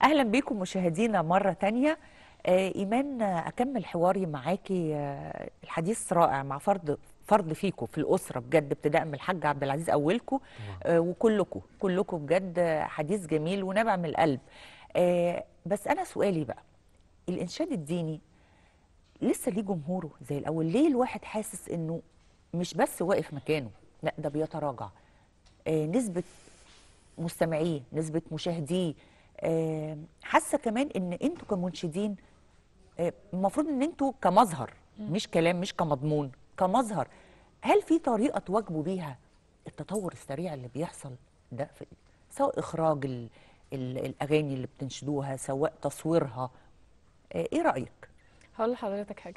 اهلا بيكم مشاهدينا مره تانية آه ايمان آه، اكمل حواري معاكي آه الحديث رائع مع فرد فرد فيكم في الاسره بجد ابتداء من الحاج عبد العزيز اولكم آه وكلكم كلكم بجد آه، حديث جميل ونابع من القلب آه بس انا سؤالي بقى الانشاد الديني لسه ليه جمهوره زي الاول ليه الواحد حاسس انه مش بس واقف مكانه لا ده بيتراجع آه نسبه مستمعيه نسبه مشاهديه آه، حاسه كمان ان انتوا كمنشدين آه، المفروض ان انتوا كمظهر مش كلام مش كمضمون كمظهر هل في طريقه تواجبوا بيها التطور السريع اللي بيحصل ده في سواء اخراج ال ال الاغاني اللي بتنشدوها سواء تصويرها آه، ايه رايك هقول لحضرتك حاجة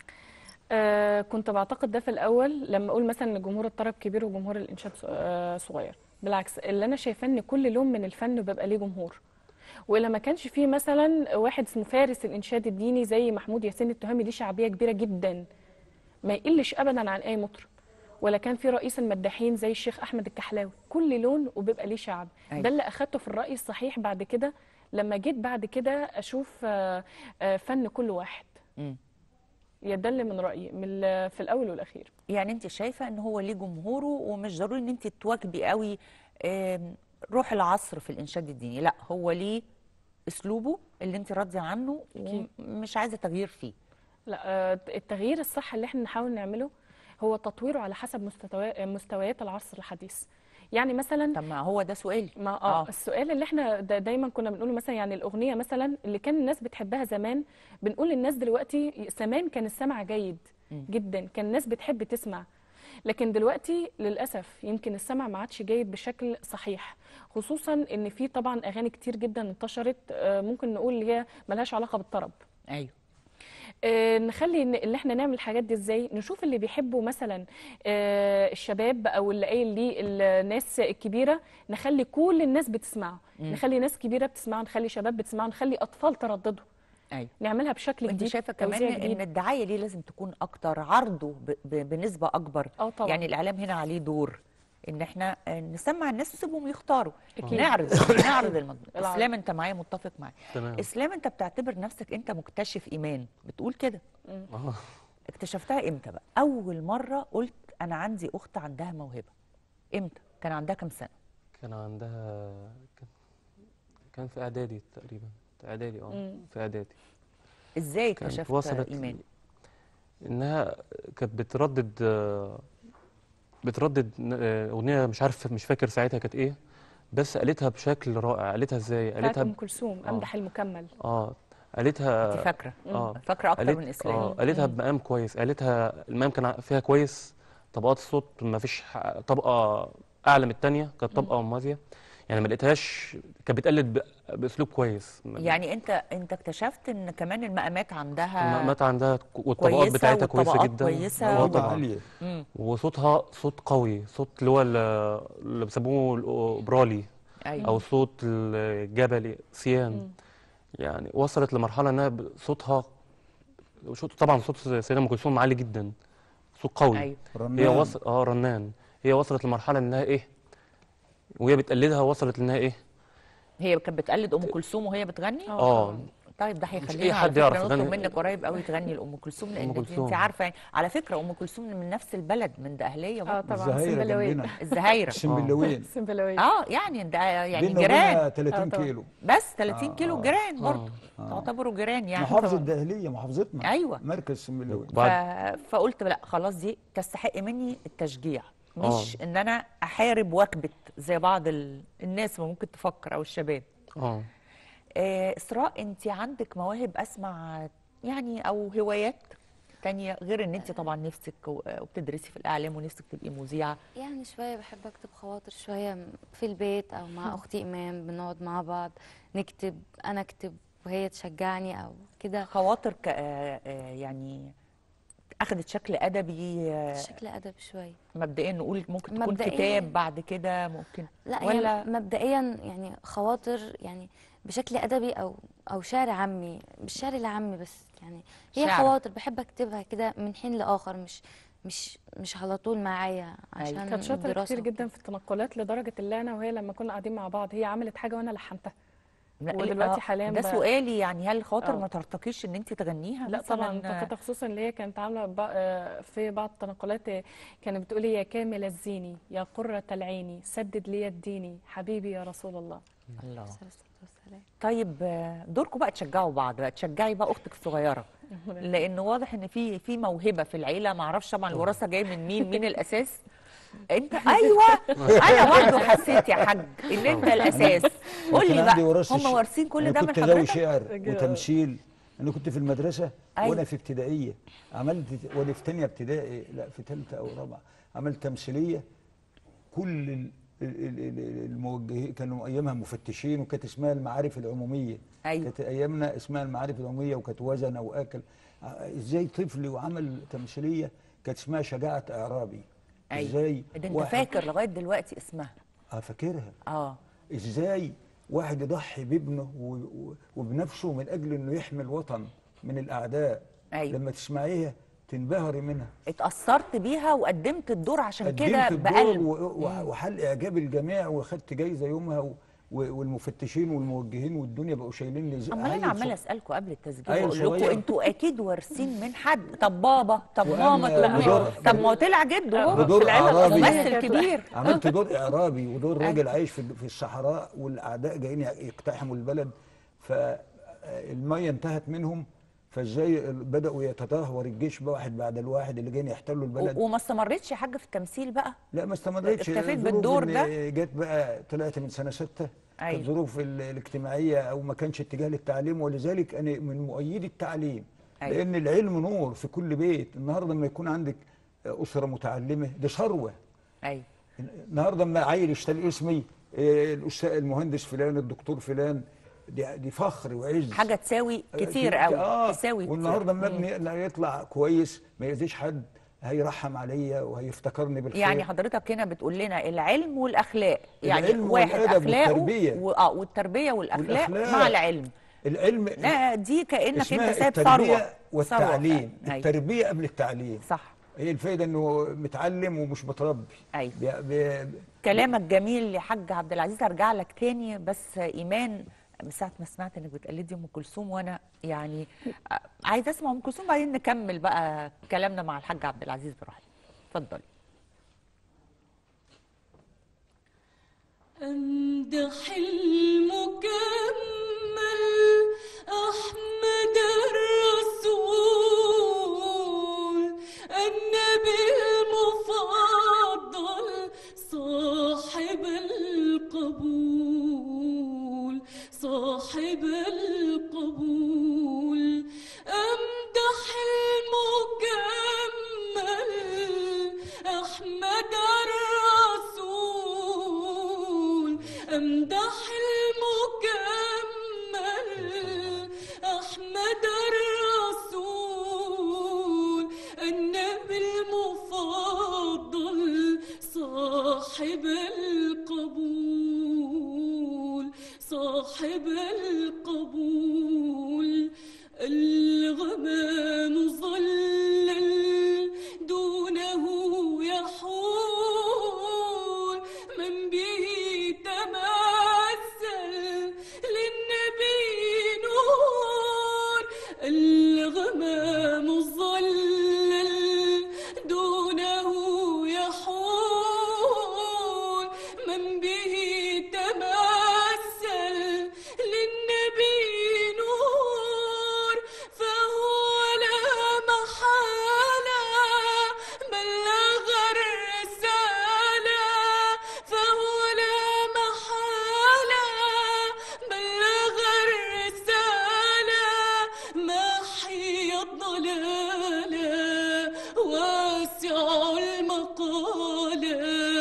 آه كنت بعتقد ده في الأول لما أقول مثلا إن جمهور الطرب كبير وجمهور الإنشاد ص- آه صغير بالعكس اللي أنا شايفاه إن كل لون من الفن بيبقى ليه جمهور وإلا ما كانش فيه مثلا واحد اسمه فارس الإنشاد الديني زي محمود ياسين التهامي ليه شعبية كبيرة جدا ما يقلش أبدا عن أي مطرب ولا كان في رئيس المداحين زي الشيخ أحمد الكحلاوي كل لون وبيبقى ليه شعب أيوة. ده اللي أخدته في الرأي الصحيح بعد كده لما جيت بعد كده أشوف آه آه فن كل واحد مم. يدل من رأيي من ال- في الأول والأخير يعني انت شايفه ان هو ليه جمهوره ومش ضروري ان انت تواكبي قوي آم، روح العصر في الانشاد الديني لا هو ليه اسلوبه اللي انت راضيه عنه أكيد. ومش عايزه تغيير فيه لا آه، التغيير الصح اللي احنا نحاول نعمله هو تطويره على حسب مستوى- مستويات العصر الحديث يعني مثلا طب ما هو ده سؤالي ما اه, آه. آه. السؤال اللي احنا دا دايما كنا بنقوله مثلا يعني الاغنيه مثلا اللي كان الناس بتحبها زمان بنقول للناس دلوقتي زمان كان السمع جيد مم. جدا كان الناس بتحب تسمع لكن دلوقتي للاسف يمكن السمع ما عادش جيد بشكل صحيح خصوصا ان في طبعا اغاني كتير جدا انتشرت آه، ممكن نقول اللي هي ملهاش علاقه بالطرب ايوه آه، نخلي إن- اللي احنا نعمل الحاجات دي ازاي نشوف اللي بيحبوا مثلا آه، الشباب او اللي قايل ليه الناس الكبيره نخلي كل الناس بتسمعه مم. نخلي ناس كبيره بتسمعه نخلي شباب بتسمعه نخلي اطفال ترددوا ايوه نعملها بشكل انت جديد شايفه كمان توزيع ان جديد. الدعايه دي لازم تكون اكتر عرضه ب... ب... بنسبه اكبر اه طبعا يعني الاعلام هنا عليه دور ان احنا آه، نسمع الناس ونسيبهم يختاروا أكيد. نعرض نعرض المضمون العرض. اسلام انت معايا متفق معايا تمام اسلام انت بتعتبر نفسك انت مكتشف ايمان بتقول كده مم. آه. اكتشفتها امتى بقى اول مره قلت انا عندي اخت عندها موهبه امتى كان عندها كام سنه كان عندها كان, كان في اعدادي تقريبا اعدادي اه مم. في اعدادي ازاي كانت اكتشفت وصلت ايمان انها كانت بتردد آه، بتردد آه، اغنيه مش عارف مش فاكر ساعتها كانت ايه بس قالتها بشكل رائع قالتها ازاي بتاعت قالتها ام ب- كلثوم آه. امدح المكمل اه قالتها انت فاكره اه فاكره اكتر قالت من اسلام اه قالتها مم. بمقام كويس قالتها المقام كان فيها كويس طبقات الصوت ما فيش ح- طبقه اعلى من الثانيه كانت طبقه موازيه يعني ما لقيتهاش كانت بتقلد ب- باسلوب كويس يعني انت انت اكتشفت ان كمان المقامات عندها المقامات عندها ك- والطبقات كويسة بتاعتها كويسه والطبقات جدا كويسة. اه موهبة طبعا عالية مم. وصوتها صوت قوي صوت اللي هو ال- اللي بيسموه الاوبرالي ايوه او صوت الجبلي سيان مم. يعني وصلت لمرحله انها ب- صوتها صوت طبعا صوت سيدنا ام كلثوم عالي جدا صوت قوي ايوه هي رنان وصل اه رنان هي وصلت لمرحله انها ايه وهي بتقلدها وصلت لانها ايه هي كانت بتقلد ام كلثوم وهي بتغني اه طبعاً. طيب ده أي هيخلينا على حد فكره يعرف نطلب يغني. منك قريب قوي تغني لام كلثوم لان انت- انت كلثوم. عارفه يعني على فكره ام كلثوم من نفس البلد من دقهليه اه برضه طبعا الزهايرة سنبلاوية جنبنا الزهايره السنبلاوين سنبلاوية اه يعني ده يعني بيننا جيران وبينها 30 آه، طبعا. كيلو بس 30 آه، كيلو آه. جيران برضه آه. تعتبروا جيران يعني محافظة طبعا. الدهلية محافظتنا ايوه مركز السنبلاوين ف... وبعد فقلت لا خلاص دي تستحق مني التشجيع مش ان انا احارب واكبت زي بعض ال... الناس ما ممكن تفكر او الشباب اه آه، اسراء انت عندك مواهب اسمع يعني او هوايات تانية غير ان انت طبعا نفسك و- وبتدرسي في الاعلام ونفسك تبقي مذيعه يعني شوية بحب أكتب خواطر شوية في البيت أو مع أختي إيمان بنقعد مع بعض نكتب أنا أكتب وهي تشجعني أو كده خواطر ك... آه، آه، يعني اخذت شكل ادبي آه، شكل أدب شوية مبدئيا نقول ممكن تكون مبدئياً. كتاب بعد كده ممكن لا ولا- هي مبدئيا يعني خواطر يعني بشكل أدبي أو أو شعر عامي مش شعر العامي بس يعني هي شعر. خواطر بحب أكتبها كده من حين لآخر مش مش مش على طول معايا عشان كانت شاطره الدراسة كتير جدا وكده. في التنقلات لدرجه اللي انا وهي لما كنا قاعدين مع بعض هي عملت حاجه وانا لحنتها لا، ودلوقتي آه، حاليا ده ب- سؤالي يعني هل الخواطر آه. ما ترتقيش ان انت تغنيها لا مثلاً؟ طبعا فقط خصوصا اللي هي كانت عامله ب- آه، في بعض التنقلات آه، كانت بتقولي يا كامل الزيني يا قرة العين سدد لي الديني حبيبي يا رسول الله الله عليه الصلاة والسلام. طيب آه، دوركم بقى تشجعوا بعض بقى تشجعي بقى اختك الصغيره لان واضح ان في في موهبه في العيله ما اعرفش طبعا الوراثه جايه من مين مين الاساس انت ايوه انا برضه حسيت يا حاج ان انت الاساس قول لي كان عندي بقى وراثة هم الش- وارثين كل أنا ده من كنت غاوي حضرتك شعر كده. وتمثيل انا كنت في المدرسه أيوة. وانا في ابتدائيه عملت وانا في ثانيه ابتدائي لا في ثالثه او رابعه عملت تمثيليه كل ال- ال- ال- ال- الموجهين كانوا ايامها مفتشين وكانت اسمها المعارف العموميه أيوة. كانت ايامنا اسمها المعارف العموميه وكانت وزن او اكل ع- ازاي طفل وعمل تمثيليه كانت اسمها شجاعه اعرابي أيوة. ازاي ده انت واحد- فاكر لغايه دلوقتي اسمها اه فاكرها اه ازاي واحد يضحي بابنه و- و- وبنفسه من اجل انه يحمي الوطن من الاعداء أيوة. لما تسمعيها تنبهري منها اتاثرت بيها وقدمت الدور عشان كده قدمت الدور بقلب و- و- وحل اعجاب الجميع واخدت جايزه يومها و- و- والمفتشين والموجهين والدنيا بقوا شايلين لي زي- امال انا عيل عماله صغ- اسالكم قبل التسجيل عيل واقول لكم صغير. انتوا اكيد وارثين من حد طب بابا طب وأنا ماما طب بدور- مين؟ طب ما هو طلع جده هو بدور في العيلة أعرابي. الأصلية ممثل كانت- كبير عملت دور اعرابي ودور راجل عايش في في الصحراء والاعداء جايين يقتحموا البلد فالميه انتهت منهم فازاي بداوا يتدهور الجيش بقى واحد بعد الواحد اللي جايين يحتلوا البلد و- وما استمرتش يا حاج في التمثيل بقى لا ما استمرتش اكتفيت ظروف بالدور إن ده؟ جت بقى طلعت من سنه سته أيوة. كانت ظروف ال- الاجتماعيه او ما كانش اتجاه للتعليم ولذلك انا من مؤيدي التعليم أيوة. لان العلم نور في كل بيت النهارده لما يكون عندك اسره متعلمه دي ثروه ايوه النهارده لما عيل يشتري اسمي آه، الاستاذ المهندس فلان الدكتور فلان دي, دي فخر وعز حاجه تساوي كتير آه، قوي اه تساوي كتير. والنهارده لما ابني لا يطلع كويس ما يأذيش حد هيرحم عليا وهيفتكرني بالخير يعني حضرتك هنا بتقول لنا العلم والاخلاق يعني العلم واحد والأدب اخلاقه والتربية. و... اه والتربيه والاخلاق, والأخلاق. مع العلم العلم لا دي كانك اسمها انت سايب ثروه التربيه ثروة والتعليم فعلا. أيوة. التربيه قبل التعليم صح هي الفايده انه متعلم ومش متربي ايوه بي بي كلامك جميل يا حاج عبد العزيز ارجع لك تاني بس ايمان من ساعه ما سمعت انك بتقلدي ام كلثوم وانا يعني آه، عايزه اسمع ام كلثوم بعدين نكمل بقى كلامنا مع الحاج عبد العزيز براحتك اتفضلي أمدح المكمل أحمد الرسول النبي المفضل صاحب القبول صاحب القبول أمدح المكمل أحمد الرسول أمدح المكمل أحمد الرسول النبي المفضل صاحب القبول صاحب القبول الغمام ظلل دونه يحول من به تمثل للنبي نور الغمام ظلل دونه يحول من به تمثل للنبي نور فهو لا محالة بلغ الرسالة فهو لا محالة بلغ الرسالة محي الضلالة واسع المقالة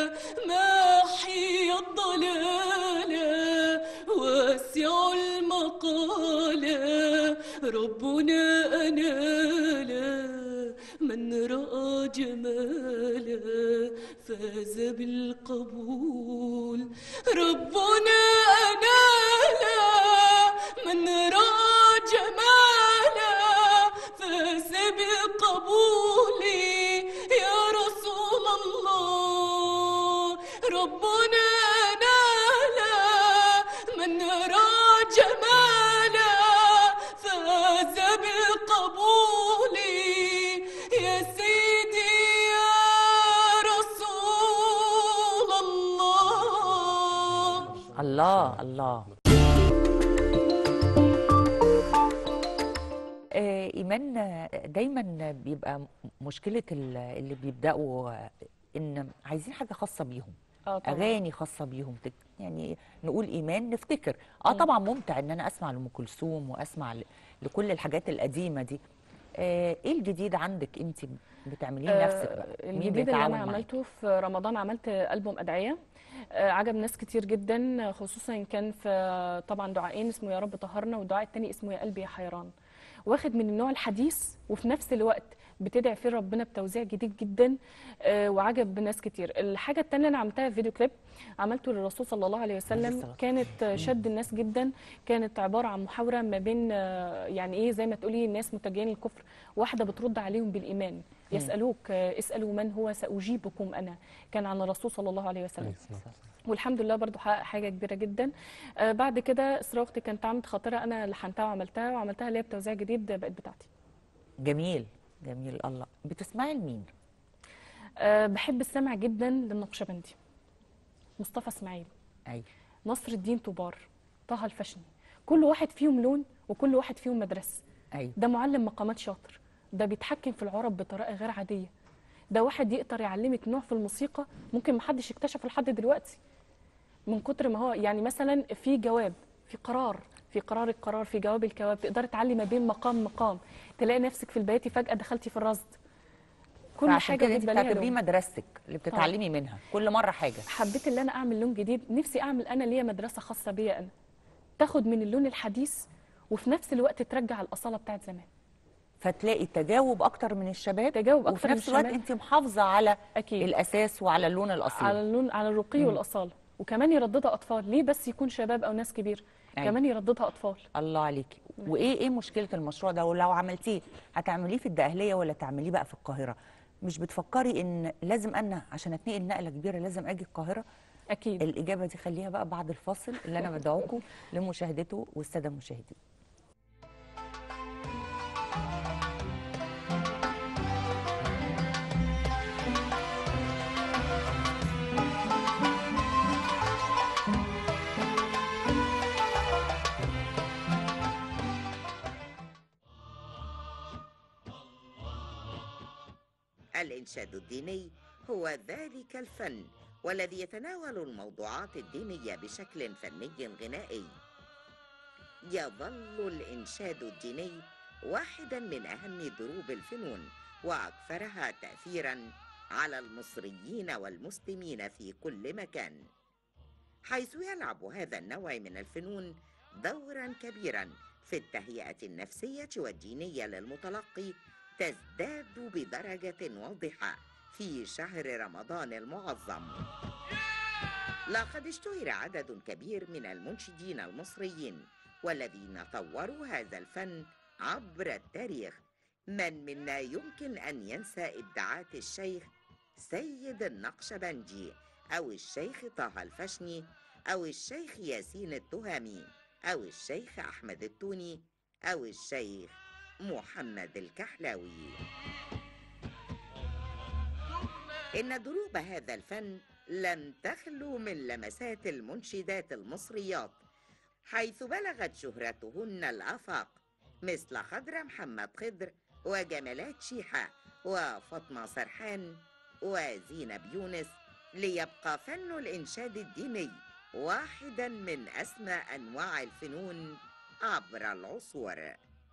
محي الضلالة واسع المقالة ربنا أنالا من رأى جمالا فاز بالقبول ربنا أنالا من رأى جمالا فاز بالقبول يا رسول الله ربنا نالا من رأى جمالا الله الله آه، ايمان آه، دايما بيبقى م- مشكله ال- اللي بيبداوا آه، ان عايزين حاجه خاصه بيهم اه طبعا اغاني خاصه بيهم تك- يعني نقول ايمان نفتكر اه طبعا ممتع ان انا اسمع لام كلثوم واسمع ل- لكل الحاجات القديمه دي آه، ايه الجديد عندك انت بتعمليه لنفسك بقى آه، مين الجديد اللي بيتعاون انا معاك؟ عملته في رمضان عملت ألبوم أدعية آه، عجب ناس كتير جدا خصوصا كان في طبعا دعائين اسمه يا رب طهرنا والدعاء التاني اسمه يا قلبي يا حيران واخد من النوع الحديث وفي نفس الوقت بتدعي فيه ربنا بتوزيع جديد جدا آه، وعجب ناس كتير الحاجة التانية اللي عملتها فيديو كليب عملته للرسول صلى الله عليه وسلم الصلاة كانت شد الناس جدا كانت عبارة عن محاورة ما بين آه، يعني ايه زي ما تقولي ناس متجهين للكفر واحدة بترد عليهم بالإيمان يسألوك آه، اسألوا من هو سأجيبكم أنا كان عن الرسول صلى الله عليه وسلم والحمد لله برضو حقق حاجه كبيره جدا آه بعد كده اسراء اختي كانت عملت خاطره انا لحنتها وعملتها وعملتها اللي هي بتوزيع جديد بقت بتاعتي جميل جميل الله بتسمعي لمين آه بحب السمع جدا للنقشبندي مصطفى اسماعيل ايوه نصر الدين طوبار طه الفشني كل واحد فيهم لون وكل واحد فيهم مدرسه ايوه ده معلم مقامات شاطر ده بيتحكم في العرب بطريقه غير عاديه ده واحد يقدر يعلمك نوع في الموسيقى ممكن محدش اكتشفه لحد دلوقتي من كتر ما هو يعني مثلا في جواب في قرار في قرار القرار في جواب الجواب تقدري تعلي ما بين مقام مقام تلاقي نفسك في البياتي فجاه دخلتي في الرصد كل فعشان حاجه كده انت بيبقى ليها بتعتبريه لون. مدرستك اللي بتتعلمي منها كل مره حاجه حبيت ان انا اعمل لون جديد نفسي اعمل انا ليا مدرسه خاصه بيا انا تاخد من اللون الحديث وفي نفس الوقت ترجع الاصاله بتاعت زمان فتلاقي تجاوب اكتر من الشباب تجاوب وفي أكتر من نفس الوقت الشباب. انت محافظه على اكيد الاساس وعلى اللون الاصيل على اللون على الرقي والاصاله وكمان يرددها اطفال ليه بس يكون شباب او ناس كبير أيوة. كمان يرددها اطفال الله عليكي وايه ايه مشكله المشروع ده ولو عملتيه هتعمليه في الدقهليه ولا تعمليه بقى في القاهره مش بتفكري ان لازم انا عشان اتنقل نقله كبيره لازم اجي القاهره اكيد الاجابه دي خليها بقى بعد الفاصل اللي انا بدعوكم لمشاهدته والساده المشاهدين الإنشاد الديني هو ذلك الفن والذي يتناول الموضوعات الدينية بشكل فني غنائي يظل الإنشاد الديني واحدا من أهم دروب الفنون وأكثرها تأثيرا على المصريين والمسلمين في كل مكان حيث يلعب هذا النوع من الفنون دورا كبيرا في التهيئة النفسية والدينية للمتلقي تزداد بدرجة واضحة في شهر رمضان المعظم لقد اشتهر عدد كبير من المنشدين المصريين والذين طوروا هذا الفن عبر التاريخ من منا يمكن أن ينسى إبداعات الشيخ سيد النقشبندي أو الشيخ طه الفشني أو الشيخ ياسين التهامي أو الشيخ أحمد التوني أو الشيخ محمد الكحلاوي إن دروب هذا الفن لم تخلو من لمسات المنشدات المصريات حيث بلغت شهرتهن الآفاق مثل خضر محمد خضر وجمالات شيحة وفاطمة سرحان وزينب يونس ليبقى فن الإنشاد الديني واحدا من أسمى أنواع الفنون عبر العصور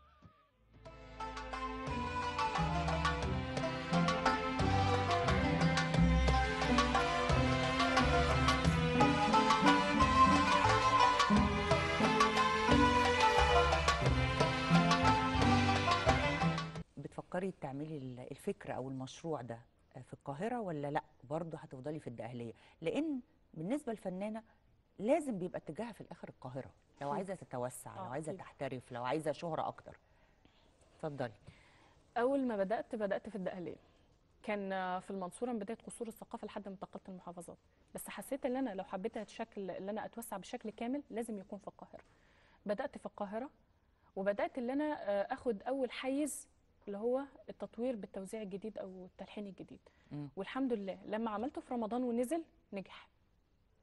بتفكري تعملي ال- الفكره او المشروع ده في القاهره ولا لا برضه هتفضلي في الدقهليه لان بالنسبه للفنانه لازم بيبقى اتجاهها في الاخر القاهره لو أكيد. عايزه تتوسع لو آه، عايزه أكيد. تحترف لو عايزه شهره اكتر اتفضلي اول ما بدات بدات في الدقهليه كان آه، في المنصوره من بدايه قصور الثقافه لحد ما انتقلت المحافظات بس حسيت ان انا لو حبيت الشكل اللي انا اتوسع بشكل كامل لازم يكون في القاهره بدات في القاهره وبدات ان انا آه، اخد اول حيز اللي هو التطوير بالتوزيع الجديد او التلحين الجديد مم. والحمد لله لما عملته في رمضان ونزل نجح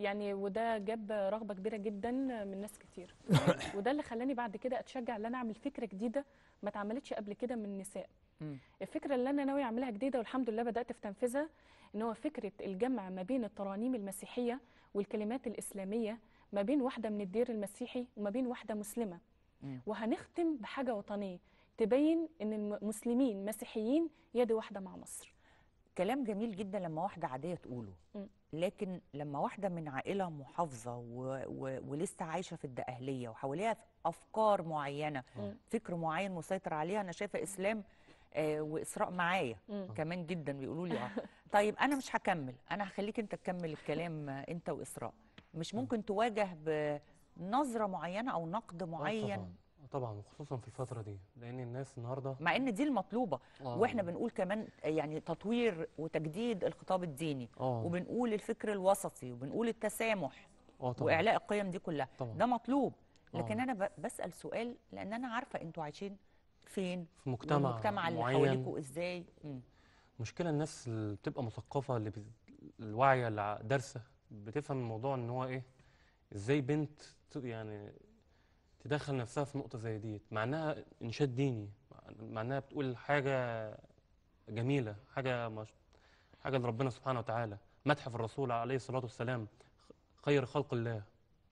يعني وده جاب رغبه كبيره جدا من ناس كتير وده اللي خلاني بعد كده اتشجع ان انا اعمل فكره جديده ما اتعملتش قبل كده من النساء مم. الفكره اللي انا ناوي اعملها جديده والحمد لله بدات في تنفيذها ان هو فكره الجمع ما بين الترانيم المسيحيه والكلمات الاسلاميه ما بين واحده من الدير المسيحي وما بين واحده مسلمه مم. وهنختم بحاجه وطنيه تبين ان المسلمين مسيحيين يد واحده مع مصر كلام جميل جدا لما واحدة عادية تقوله مم. لكن لما واحدة من عائلة محافظة و... و... ولسه عايشة في الدقهلية وحواليها أفكار معينة مم. فكر معين مسيطر عليها أنا شايفة إسلام آه وإسراء معايا مم. كمان جدا بيقولوا لي اه طيب أنا مش هكمل أنا هخليك أنت تكمل الكلام آه، أنت وإسراء مش ممكن تواجه بنظرة معينة أو نقد آه معين طبعا آه طبعا وخصوصا في الفتره دي لان الناس النهارده مع ان دي المطلوبه آه. واحنا بنقول كمان يعني تطوير وتجديد الخطاب الديني اه وبنقول الفكر الوسطي وبنقول التسامح اه طبعا واعلاء القيم دي كلها طبعا. ده مطلوب لكن آه. انا ب- بسال سؤال لان انا عارفه انتوا عايشين فين في مجتمع والمجتمع اللي معين حواليكوا ازاي مم. مشكلة الناس اللي بتبقى مثقفة اللي بت... الواعية اللي ع- دارسة بتفهم الموضوع ان هو ايه ازاي بنت ت- يعني تدخل نفسها في نقطة زي ديت مع انها انشاد ديني مع- مع انها بتقول حاجة جميلة حاجة مش... حاجة لربنا سبحانه وتعالى مدح في الرسول عليه الصلاة والسلام خ- خير خلق الله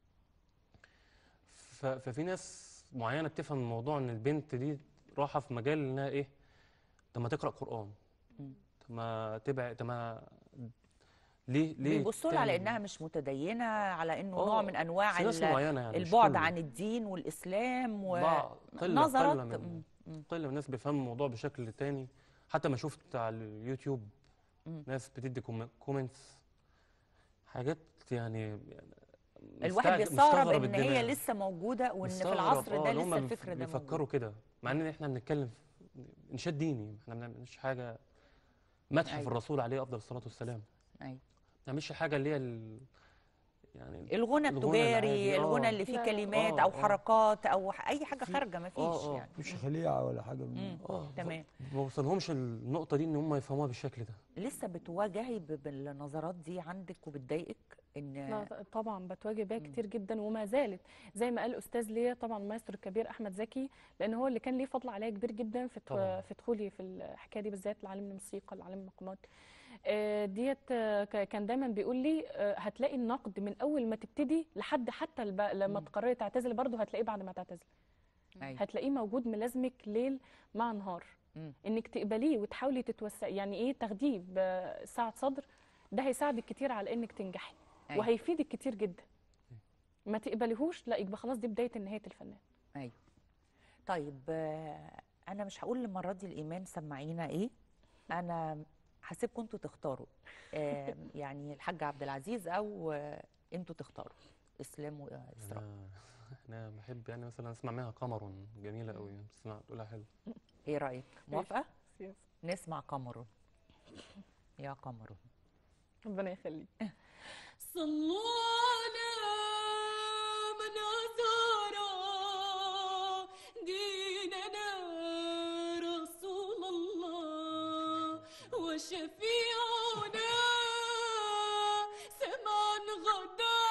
ف... ففي ناس معينة بتفهم الموضوع ان البنت دي راحة في مجال انها ايه طب ما تقرأ قرآن مم. طب ما تبع طب ما ليه ليه بيبصوا لها على تعمل- انها مش متدينه على انه آه، نوع من انواع في ناس ال- معينة يعني مش البعد كله. عن الدين والاسلام بعض- قلة ونظرات قلة من مم. مم. قلة من الناس بيفهموا الموضوع بشكل تاني حتى ما شفت على اليوتيوب مم. ناس بتدي كومنتس حاجات يعني يعني الواحد مستعجب- بيستغرب مستغرب ان هي الدماغ. لسه موجوده وان في مستغرب، العصر آه، ده إن هم لسه بيف- الفكر ده بيفكروا موجود كده مع ان احنا بنتكلم في انشاد ديني احنا ما بنعملش حاجه مدح في أيوة. الرسول عليه افضل الصلاه والسلام أيوة. ما بنعملش حاجه اللي هي ال... يعني الغنى التجاري العادي، الغنى آه. اللي فيه لا، لا. كلمات آه، او آه. حركات او ح- اي حاجه في- خارجه ما فيش آه، آه. يعني مش خليعه ولا حاجه من مم. اه تمام ما وصلهمش النقطه دي ان هم يفهموها بالشكل ده لسه بتواجهي ب- بالنظرات دي عندك وبتضايقك ان لا طبعا بتواجه بيها مم. كتير جدا وما زالت زي ما قال استاذ ليا طبعا المايسترو الكبير احمد زكي لان هو اللي كان ليه فضل عليا كبير جدا في طبعاً. في دخولي في الحكايه دي بالذات لعالم الموسيقى لعالم المقامات آه، ديت آه، ك- كان دايما بيقول لي آه، هتلاقي النقد من اول ما تبتدي لحد حتى الب... لما مم. تقرري تعتزلي برضه هتلاقيه بعد ما تعتزلي أيوة. هتلاقيه موجود ملازمك ليل مع نهار مم. انك تقبليه وتحاولي تتوسع يعني ايه تاخديه بسعه صدر ده هيساعدك كتير على انك تنجحي أيوة. وهيفيدك كتير جدا ما تقبليهوش لا يبقى خلاص دي بدايه نهايه الفنان ايوه طيب آه، انا مش هقول المره دي الايمان سمعينا ايه انا هسيبكم انتوا تختاروا آه، يعني الحاج عبد العزيز او آه، انتوا تختاروا اسلام واسراء انا انا بحب يعني مثلا اسمع منها قمر جميله قوي بسمع تقولها حلو ايه رايك موافقه سياسة. نسمع قمر يا قمر ربنا يخليك صلوا على من أزار ديننا رسول الله وشفيعنا سمعا غدا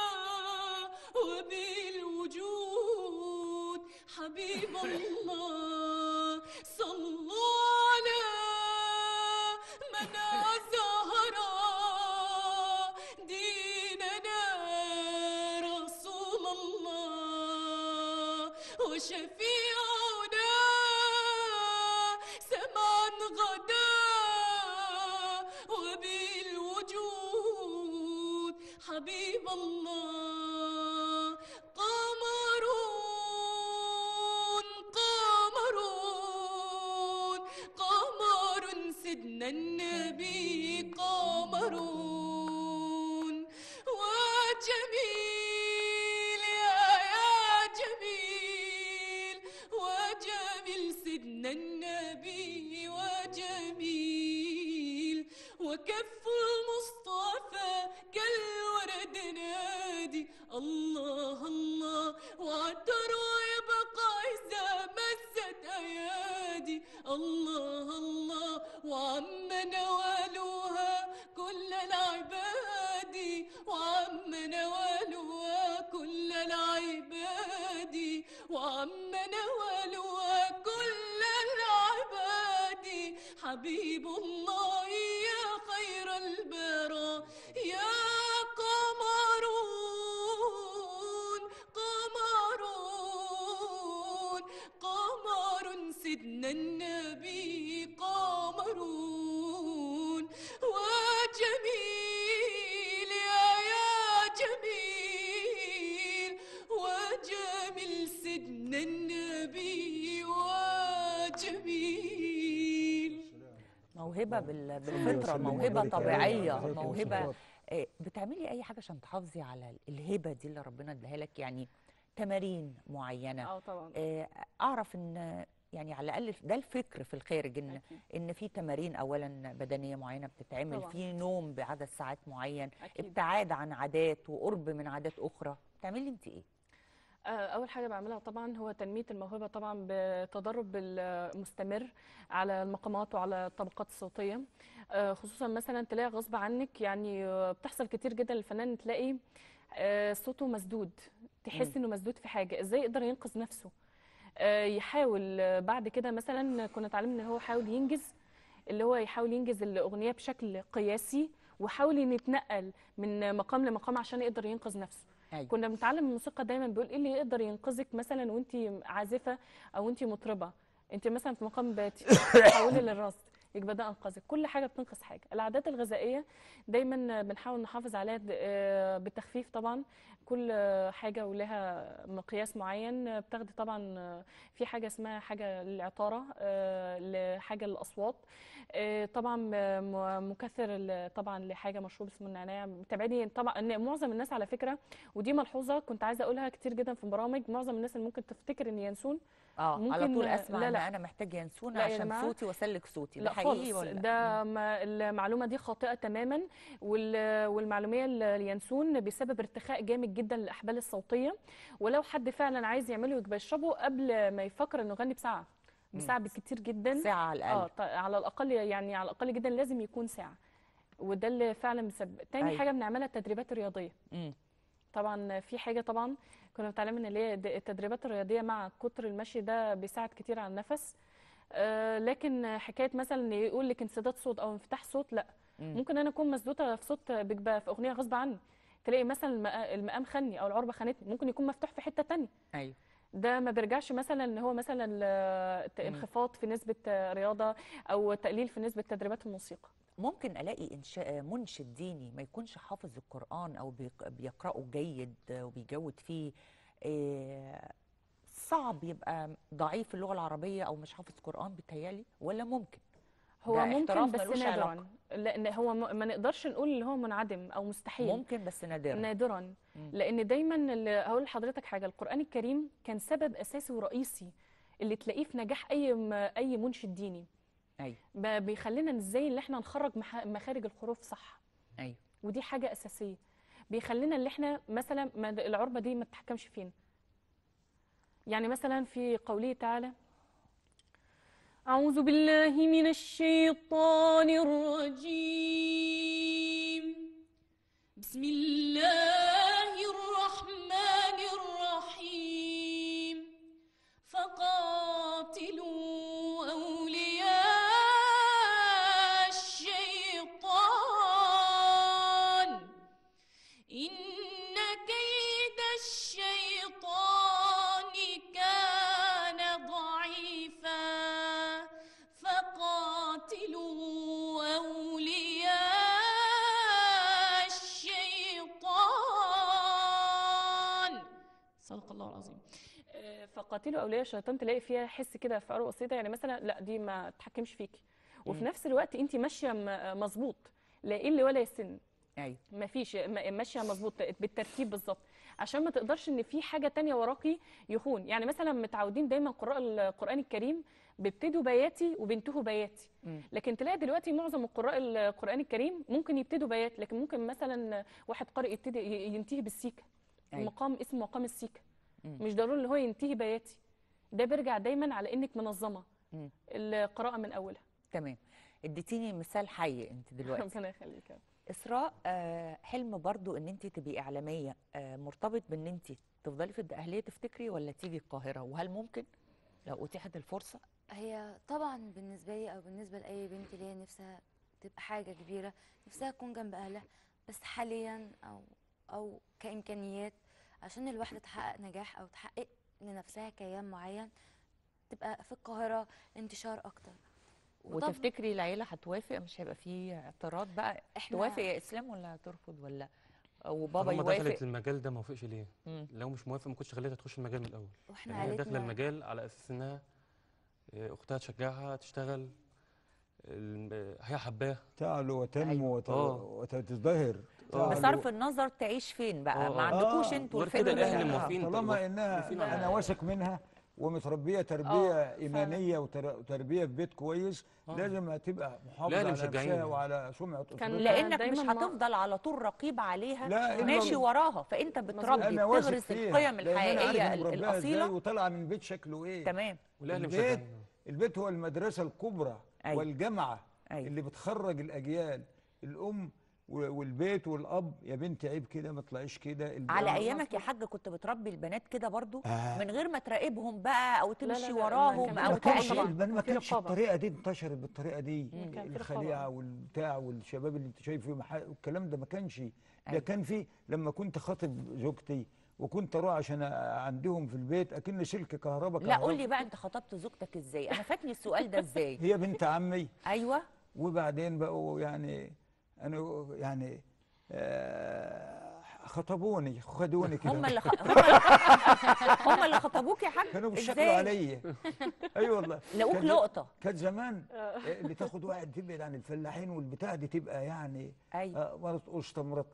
وبالوجود حبيب الله صلوا على من أزهر ديننا رسول الله وشفيعنا سمعا غدا وبالوجود حبيب الله قمرون قمرون قمر سيدنا النبي قمرون وجميل يا يا جميل وجميل سيدنا النبي وجميل وكف المصطفى كالورد نادي الله الله وعطره يبقى إذا مست أيادي الله الله وعم نوالوها كل العباد العباد وعمنا ولوا كل العباد وعمنا ولوا كل العباد حبيب الله يا خير البرى يا قمرون قمرون قمر سيدنا النبي قمرون وجميل يا يا جميل وجميل سيدنا النبي وجميل موهبه بال- صلى بالفطره وسلم موهبه وبارك عليه طبيعيه وعلى ذات موهبه الصفات. آه، بتعملي اي حاجه عشان تحافظي على الهبه دي اللي ربنا اداها لك يعني تمارين معينه اه طبعا آه، اعرف ان يعني على الاقل ده الفكر في الخارج ان أكيد. ان في تمارين اولا بدنيه معينه بتتعمل طبعاً. في نوم بعدد ساعات معين أكيد. ابتعاد عن عادات وقرب من عادات اخرى بتعملي انت ايه آه، اول حاجه بعملها طبعا هو تنميه الموهبه طبعا بتدرب المستمر على المقامات وعلى الطبقات الصوتيه آه، خصوصا مثلا تلاقي غصب عنك يعني آه، بتحصل كتير جدا الفنان تلاقي آه، صوته مسدود تحس مم. انه مسدود في حاجه ازاي يقدر ينقذ نفسه آه، يحاول آه، بعد كده مثلا كنا اتعلمنا ان هو يحاول ينجز اللي هو يحاول ينجز الاغنيه بشكل قياسي ويحاول إن يتنقل من مقام لمقام عشان يقدر ينقذ نفسه أيوة. كنا بنتعلم الموسيقى دايما بيقول ايه اللي يقدر ينقذك مثلا وانت عازفه او انت مطربه انت مثلا في مقام باتي تحولي للراس يبقى ده انقذك كل حاجه بتنقذ حاجه العادات الغذائيه دايما بنحاول نحافظ عليها د- آه، بالتخفيف طبعا كل آه، حاجه ولها مقياس معين آه، بتاخدي طبعا آه، في حاجه اسمها حاجه للعطاره آه، لحاجه للاصوات آه، طبعا آه، م- مكثر ال- طبعا لحاجه مشروب اسمه النعناع بتبعدي طبعا ان معظم الناس على فكره ودي ملحوظه كنت عايزه اقولها كتير جدا في برامج معظم الناس اللي ممكن تفتكر ان ينسون اه على ممكن- طول اسمع لا، ان لا. انا محتاج ينسون لا يا عشان جماعة. صوتي واسلك صوتي ده لا حقيقي خالص ولا ده ما المعلومه دي خاطئه تماما وال- والمعلوميه اللي اليانسون بسبب ارتخاء جامد جدا للاحبال الصوتيه ولو حد فعلا عايز يعمله يبقى يشربه قبل ما يفكر انه يغني بساعه بساعه بالكتير جدا ساعه على اه الاقل ط- على الاقل يعني على الاقل جدا لازم يكون ساعه وده اللي فعلا مسبب تاني أيوة. حاجه بنعملها التدريبات الرياضيه مم. طبعا في حاجه طبعا كنا بنتعلم اللي هي د- التدريبات الرياضيه مع كتر المشي ده بيساعد كتير على النفس آه، لكن حكايه مثلا إن يقول لك انسداد صوت او انفتاح صوت لا مم. ممكن انا اكون مسدوده في صوت بيبقى في اغنيه غصب عني تلاقي مثلا المقا- المقام خني او العربه خانتني ممكن يكون مفتوح في حته تانية ايوه ده ما بيرجعش مثلا ان هو مثلا آه، ت- مم. انخفاض في نسبه آه، رياضه او تقليل في نسبه تدريبات الموسيقى ممكن الاقي انشاء منشد ديني ما يكونش حافظ القران او بيق- بيقراه جيد وبيجود فيه آه، صعب يبقى ضعيف اللغه العربيه او مش حافظ قران بيتهيالي ولا ممكن هو ده ممكن احتراف بس ملوش نادرا علاقة. لان هو م- ما نقدرش نقول اللي هو منعدم او مستحيل ممكن بس نادرا نادرا مم. لان دايما اللي هقول لحضرتك حاجه القران الكريم كان سبب اساسي ورئيسي اللي تلاقيه في نجاح اي م- اي منشد ديني ايوه ب- بيخلينا ازاي ان احنا نخرج مح- مخارج الحروف صح ايوه ودي حاجه اساسيه بيخلينا اللي احنا مثلا ما د- العربه دي ما تتحكمش فينا يعني مثلا في قوله تعالى أعوذ بالله من الشيطان الرجيم بسم الله الرحمن الرحيم فقاتلوا أولياء الشيطان إن كيد الشيطان كان ضعيفا فقاتلوا أولياء الشيطان صدق الله العظيم آه، فقاتلوا اولياء الشيطان تلاقي فيها حس كده في عروق بسيطه يعني مثلا لا دي ما تتحكمش فيكي وفي مم. نفس الوقت انت ماشيه م- مظبوط لا قل ولا يسن ايوه ما فيش م- ماشيه مظبوط بالترتيب بالظبط عشان ما تقدرش ان في حاجه تانية وراكي يخون يعني مثلا متعودين دايما قراء القران الكريم بيبتدوا بياتي وبينتهوا بياتي مم. لكن تلاقي دلوقتي معظم القراء القران الكريم ممكن يبتدوا بيات لكن ممكن مثلا واحد قارئ يبتدي ي- ينتهي بالسيكه أيوة. مقام اسمه مقام السيكه مم. مش ضروري ان هو ينتهي بياتي ده بيرجع دايما على انك منظمه مم. القراءه من اولها تمام اديتيني مثال حي انت دلوقتي ربنا يخليك اسراء آه، حلم برضو ان انت تبقي اعلاميه آه، مرتبط بان انت تفضلي في الدقهليه تفتكري ولا تيجي القاهره وهل ممكن لو اتيحت الفرصه هي طبعا بالنسبة لي أو بالنسبة لأي بنت اللي هي نفسها تبقى حاجة كبيرة نفسها تكون جنب أهلها بس حاليا أو أو كإمكانيات عشان الواحدة تحقق نجاح أو تحقق لنفسها كيان معين تبقى في القاهرة انتشار أكتر وطب- وتفتكري العيله هتوافق مش هيبقى فيه اعتراض بقى إحنا- توافق يا اسلام ولا ترفض ولا وبابا طالما دخلت يوافق المجال ده ما وافقش ليه مم. لو مش موافق ما كنتش خليتها تخش المجال من الاول واحنا يعني هي داخله عيلتنا المجال على اساس انها آه، اختها تشجعها تشتغل الم- هي حباه تعلو وتنمو أيوة. وت- آه. وتزدهر آه. بصرف تعلو. النظر تعيش فين بقى آه. ما عندكوش آه. انتوا غير الفكر كده ده. الأهل آه. موافقين. طالما انها موافقين على انا ده. واثق منها ومتربيه تربيه آه، ايمانيه وتر- وتربيه في بيت كويس آه. لازم تبقى محافظه لا، على مشجعين نفسها يعني. وعلى سمعه كان اسرتها لانك مش دايماً ما- هتفضل على طول رقيب عليها لا، إنما- ماشي وراها فانت بتربي انا واثق بتغرس فيها القيم لأن أنا عارف الحقيقيه أنا ال- مربيها إزاي الاصيله وطالعه من بيت شكله ايه تمام والاهل البيت مشجعين البيت هو المدرسه الكبرى أيوة. والجامعه أيوة. اللي بتخرج الاجيال الام و- والبيت والاب يا بنتي عيب كده ما تطلعيش كده الب- على أنا- ايامك يا حاج كنت بتربي البنات كده برضو آه. من غير ما تراقبهم بقى او لا، تمشي لا، ما وراهم كان- او ما كانش طبعاً. البن- ما وفي كانش رقابة. الطريقه دي انتشرت بالطريقه دي كان في الخليعه رقابة. والبتاع والشباب اللي انت شايفه مح- الكلام ده ما كانش ده أيوة. كان في لما كنت خاطب زوجتي وكنت اروح عشان عندهم في البيت اكن سلك كهرباء لا كهرباء. قول لي بقى انت خطبت زوجتك ازاي انا فاتني السؤال ده ازاي هي بنت عمي ايوه وبعدين بقوا يعني انا يعني آه، خطبوني خدوني كده هم اللي خ... هم اللي- هم اللي خطبوك يا حاج كانوا بيشكلوا ازاي عليا اي والله لقوك كان- لقطه كانت زمان آه، اللي تاخد واحد تبعد عن الفلاحين والبتاع دي تبقى يعني ايوه آه، مرات قشطه مرات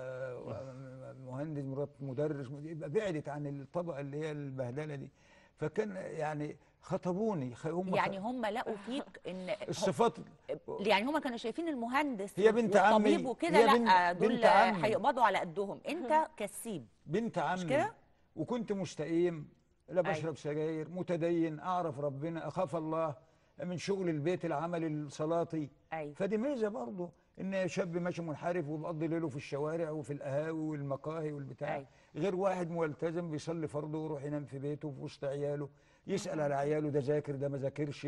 آه، مهندس مرات مدرس يبقى بعدت عن الطبقه اللي هي البهدله دي فكان يعني خطبوني خ- هم يعني هم لقوا فيك ان الصفات يعني هم كانوا شايفين المهندس هي بنت عمي. والطبيب وكده هي لا بنت- دول بنت عمي. هيقبضوا على قدهم انت كسيب بنت عمي كده؟ وكنت مستقيم لا بشرب سجاير متدين اعرف ربنا اخاف الله من شغل البيت العمل الصلاتي ايوه فدي ميزه برضه ان شاب ماشي منحرف وبقضي ليله في الشوارع وفي القهاوي والمقاهي والبتاع أيوة. غير واحد ملتزم بيصلي فرضه ويروح ينام في بيته في وسط عياله يسال على عياله ده ذاكر ده ما ذاكرش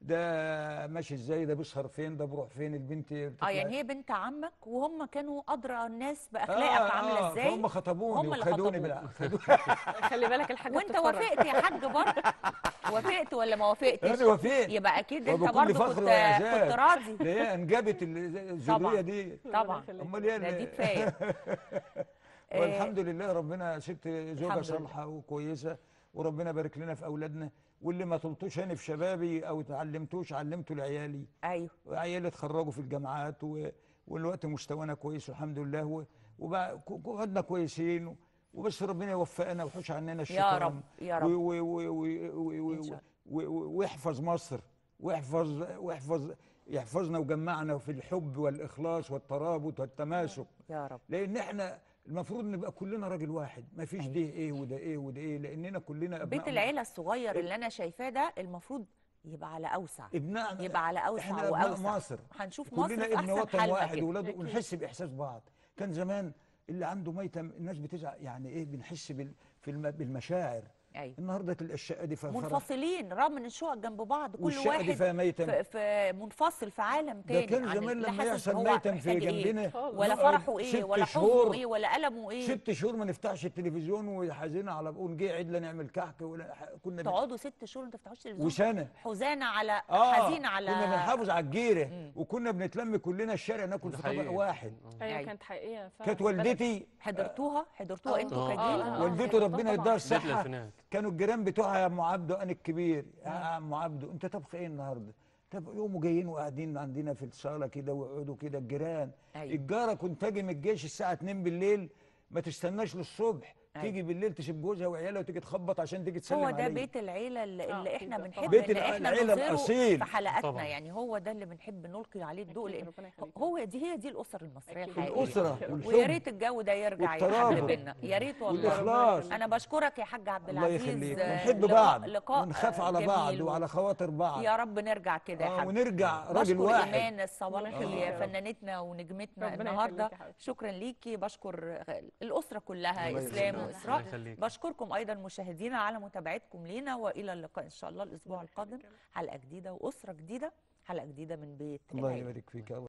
ده ماشي ازاي ده بيسهر فين ده بيروح فين البنت اه بتطلع- يعني هي بنت عمك وهم كانوا ادرى الناس باخلاقك آه، عامله آه، ازاي فهم خطبوني هم اللي وخدوني خطبوك. بالع... خدوني خلي بالك الحاجه وانت بتتفرج. وافقت يا حاج برضه وافقت ولا ما وافقتش انا وافقت يبقى اكيد انت وبكل برضه فخر كنت وإعجاب. كنت راضي ده هي انجبت ال- طبعاً. الذريه دي طبعا يخليك. امال ايه ده دي اللي- كفايه آه، والحمد لله ربنا ست الحمد زوجه لله. صالحه وكويسه وربنا بارك لنا في اولادنا واللي ما طلتوش انا في شبابي او تعلمتوش علمته لعيالي ايوه وعيالي اتخرجوا في الجامعات و... والوقت مستوانا كويس الحمد لله و... وقعدنا كويسين و... وبس ربنا يوفقنا ويحوش عننا الشيطان يا رب يا رب و... و... و... و... إن و... شاء و... و... ويحفظ مصر ويحفظ ويحفظ يحفظنا وجمعنا في الحب والاخلاص والترابط والتماسك يا رب لان احنا المفروض نبقى كلنا راجل واحد ما فيش ده ايه وده ايه وده ايه لاننا كلنا ابناء بيت العيله الصغير اللي انا شايفاه ده المفروض يبقى على اوسع ابناء يبقى على اوسع احنا ابناء واوسع مصر هنشوف مصر كلنا في ابن احسن وطن حالها واحد كده ولاده أكيد. ونحس باحساس بعض كان زمان اللي عنده ميتم الناس بتزعل يعني ايه بنحس بال في الم... بالمشاعر ايوه النهارده تلقى الشقه دي فيها فرح منفصلين رغم ان الشقق جنب بعض كل والشقه واحد دي فيها ميتم في, في منفصل في عالم ده تاني كان عن زمان اللي لما حاسس يحصل هو ميتم في محتاج إيه. جنبنا ولا نقعد فرحه ايه ست ولا حزنه شهور ايه ولا المه ايه ست شهور ما نفتحش التلفزيون وحزينه على ونجي عيد لا نعمل كحك ولا ح- كنا بن- تقعدوا ست شهور ما تفتحوش التلفزيون وسنه حزانه على اه حزينه على كنا بنحافظ على الجيره مم. وكنا بنتلم كلنا الشارع ناكل ده في طبق حقيقي. واحد ايوه أيوة. كانت حقيقيه فعلا كانت في البلد. والدتي حضرتوها حضرتوها آه. انتوا آه. كجيل آه. والدته آه. ربنا طبعاً. يديها بدايه الصحه الالفينات كانوا الجيران بتوعها يا ام عبده انا الكبير يا عم عبده انت طبخ ايه النهارده؟ طب يقوموا جايين وقاعدين عندنا في الصاله كده ويقعدوا كده الجيران أيوة. الجاره كنت اجي من الجيش الساعه 2 بالليل ما تستناش للصبح تيجي بالليل تشب جوزها وعيالها وتيجي تخبط عشان تيجي تسلم هو ده عليا. بيت العيله اللي, آه، اللي أكيد احنا طبعاً. بنحب بيت ان الع- احنا العيلة نظهره الأصيل. في حلقاتنا طبعاً. يعني هو ده اللي بنحب نلقي عليه الضوء أكيد، لان ربنا يخليك. هو دي هي دي الاسر المصريه أكيد. الحقيقيه الأسرة ويا ويا والحب ريت الجو ده يرجع والترابط. يحل بينا يا ريت والله والإخلاص انا بشكرك يا حاج عبد الله العزيز يخليك آه، ونحب لقاء- بعض لقاء ونخاف آه، على بعض جميل. وعلى خواطر بعض يا رب نرجع كده يا آه حبيبي ونرجع راجل بشكر واحد ايمان الصوالحي الله يا يخليك. فنانتنا ونجمتنا ربنا النهارده يخليك يا حبيبتي. شكرا ليكي بشكر الاسره كلها الله اسلام يخليك. واسراء الله يخليك. بشكركم ايضا مشاهدينا على متابعتكم لينا والى اللقاء ان شاء الله الاسبوع القادم حلقه جديده واسره جديده حلقه جديده من بيت الله العيلة. يبارك فيك